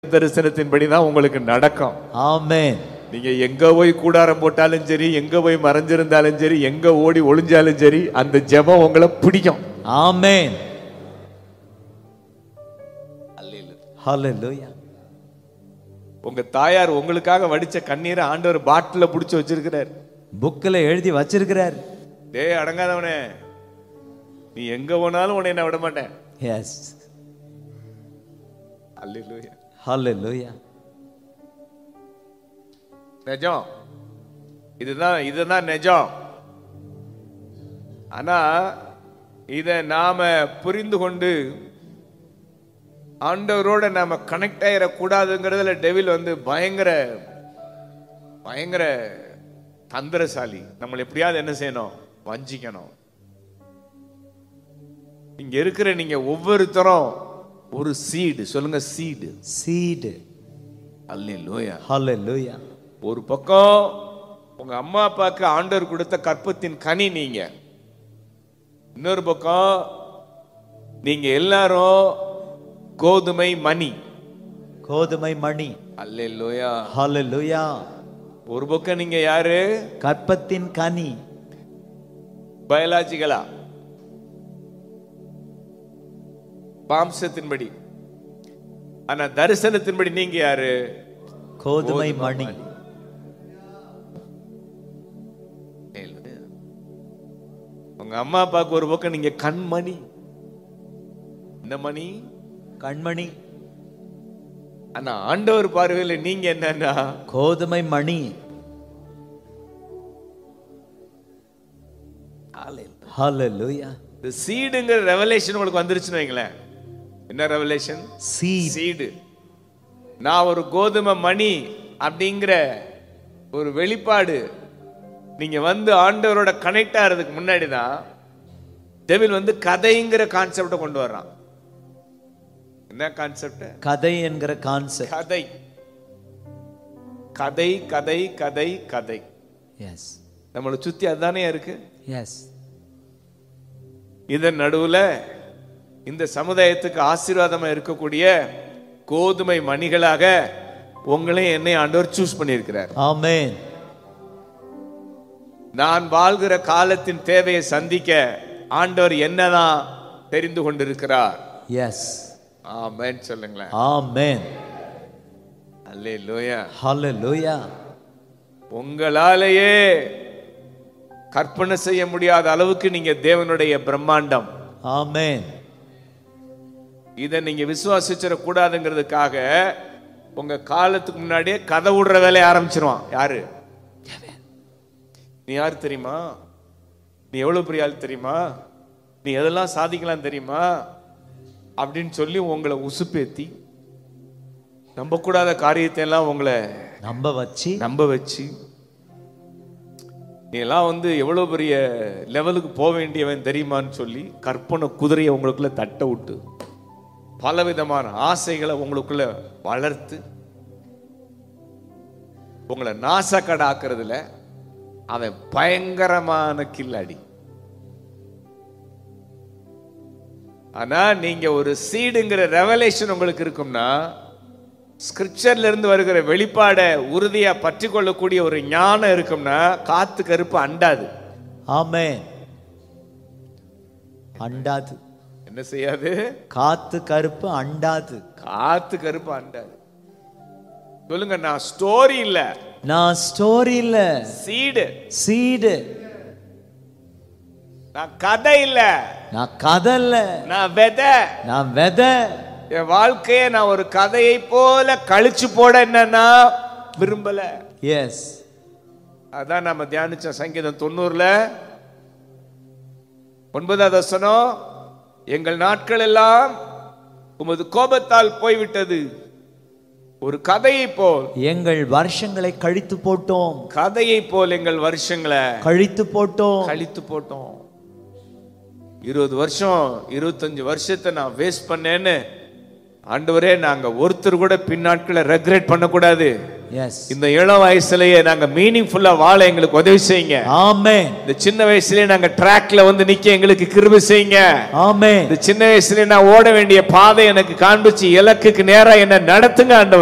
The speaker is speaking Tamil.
தரிசனத்தின்படி தான் உங்களுக்கு நடக்கும் Amen. நீங்க எங்க போய் கூடாரம் போட்டாலும் சரி எங்க போய் மறைஞ்சிருந்தாலும் சரி எங்க ஓடி ஒளிஞ்சாலும் சரி அந்த ஜெபம் உங்களை பிடிக்கும் Amen. Hallelujah. உங்க தாயார் உங்களுக்காக வடிச்ச கண்ணீரை ஆண்டவர் பாட்டில புடிச்சு வச்சிருக்கிறார் புக்கில் எழுதி வச்சிருக்கிறார் டேய் அடங்காதவனே நீ எங்க போனாலும் உன்னை நான் விட மாட்டேன் எஸ் அல்லேலூயா Hallelujah. நிஜம் இதுதான் இதுதான் நிஜம் ஆனா இத நாம புரிந்து கொண்டு ஆண்டவரோட நாம கனெக்ட் ஆயிடக்கூடாதுங்கிறதுல டெவில் வந்து பயங்கர பயங்கர தந்திரசாலி நம்மளை எப்படியாவது என்ன செய்யணும் வஞ்சிக்கணும் இங்க இருக்கிற நீங்க ஒவ்வொருத்தரும் ஒரு சீடு சொல்லுங்க சீடு Seed. அல்லேலூயா Hallelujah. ஒரு பக்கம் உங்க அம்மா அப்பாவுக்கு ஆண்டவர் கொடுத்த கற்பத்தின் கனி நீங்க இன்னொரு பக்கம் நீங்க எல்லாரும் கோதுமை மணி கோதுமை மணி அல்லேலூயா Hallelujah. ஒரு பக்கம் நீங்க யாரு கற்பத்தின் கனி பயாலஜிக்கலா மாம்சத்தின்படி ஆனா தரிசனத்தின்படி நீங்க யாரு கோதுமை மணி உங்க அம்மா அப்பாவுக்கு ஒரு பக்கம் நீங்க கண்மணி இந்த மணி கண்மணி ஆனா ஆண்டவர் பார்வையில நீங்க என்னன்னா கோதுமை மணி Hallelujah. இந்த சீடுங்கிற ரெவலேஷன் உங்களுக்கு வந்துருச்சுன்னு வைங்களேன் என்ன ரெவலேஷன் Seed. சீடு நான் ஒரு கோதுமை மணி அப்படிங்கிற ஒரு வெளிப்பாடு நீங்க வந்து ஆண்டவரோட கனெக்ட் ஆகிறதுக்கு முன்னாடி தான் டெவில் வந்து கதைங்கிற கான்செப்டை கொண்டு வர்றான் என்ன கான்செப்ட் கதை என்கிற கான்செப்ட் கதை கதை கதை கதை கதை எஸ் நம்மளை சுத்தி அதுதானே இருக்கு எஸ் இதன் நடுவுல இந்த சமுதாயத்துக்கு ஆசீர்வாதமா இருக்கக்கூடிய கோதுமை மணிகளாக உங்களையும் என்னை ஆண்டவர் சூஸ் பண்ணியிருக்கிறார் ஆமென் நான் வாழ்கிற காலத்தின் தேவையை சந்திக்க ஆண்டவர் என்னதான் தெரிந்து கொண்டிருக்கிறார் எஸ் ஆமென் சொல்லுங்களேன் ஆமென் அல்லே லோயா Hallelujah. உங்களாலேயே கற்பனை செய்ய முடியாத அளவுக்கு நீங்க தேவனுடைய பிரம்மாண்டம் ஆமென் இதை நீங்க விசுவாசிச்சிட கூடாதுங்கிறதுக்காக உங்க காலத்துக்கு முன்னாடியே கதை விடுற வேலையை ஆரம்பிச்சிருவான் யாரு நீ யார் தெரியுமா நீ எவ்வளவு பெரிய ஆள் தெரியுமா நீ எதெல்லாம் சாதிக்கலாம் தெரியுமா அப்படின்னு சொல்லி உங்களை உசுப்பேத்தி நம்பக்கூடாத காரியத்தை எல்லாம் உங்களை நம்ப வச்சு நம்ப வச்சு நீ எல்லாம் வந்து எவ்வளவு பெரிய லெவலுக்கு போக வேண்டியவன் தெரியுமான்னு சொல்லி கற்பனை குதிரையை உங்களுக்குள்ள தட்ட விட்டு பலவிதமான ஆசைகளை உங்களுக்குள்ள வளர்த்து உங்களை நாசக்கடாக்குறதுல அவன் பயங்கரமான கில்லாடி ஆனா நீங்க ஒரு சீடுங்கிற ரெவலேஷன் உங்களுக்கு இருக்கும்னா ஸ்கிரிப்சர்ல இருந்து வருகிற வெளிப்பாடை உறுதியா பற்றி கொள்ளக்கூடிய ஒரு ஞானம் இருக்கும்னா காத்து கருப்பு அண்டாது ஆமென் அண்டாது என்ன செய்யாது காத்து கருப்பு அண்டாது காத்து கருப்பு அண்டாது சொல்லுங்க நான் ஸ்டோரி இல்ல நான் ஸ்டோரி இல்ல சீடு சீடு நான் கதை இல்ல நான் கதை இல்ல நான் விதை நான் விதை என் வாழ்க்கைய நான் ஒரு கதையை போல கழிச்சு போட என்னன்னா விரும்பல எஸ் அதான் நம்ம தியானிச்ச சங்கீதம் தொண்ணூறுல ஒன்பதாவது வசனம் எங்கள் நாட்கள் எல்லாம் உமது கோபத்தால் போய்விட்டது ஒரு கதையை போல் எங்கள் வருஷங்களை கழித்து போட்டோம் கதையை போல் எங்கள் வருஷங்களை கழித்து போட்டோம் கழித்து போட்டோம் இருபது வருஷம் இருபத்தஞ்சு வருஷத்தை நான் வேஸ்ட் பண்ணேன்னு ஆண்டவரே நாங்க ஒருத்தர் கூட பின்னாட்களை ரெக்ரெட் பண்ணக்கூடாது எஸ் இந்த இளம் வயசுலயே நாங்க மீனிங்ஃபுல்லா வாழ எங்களுக்கு உதவி செய்யுங்க ஆமென் இந்த சின்ன வயசுலயே நாங்க ட்ராக்ல வந்து நிக்க எங்களுக்கு கிருபை செய்யுங்க ஆமென் இந்த சின்ன வயசுலயே நான் ஓட வேண்டிய பாதை எனக்கு காண்பிச்சு இலக்குக்கு நேரா என்ன நடத்துங்க ஆண்டவரே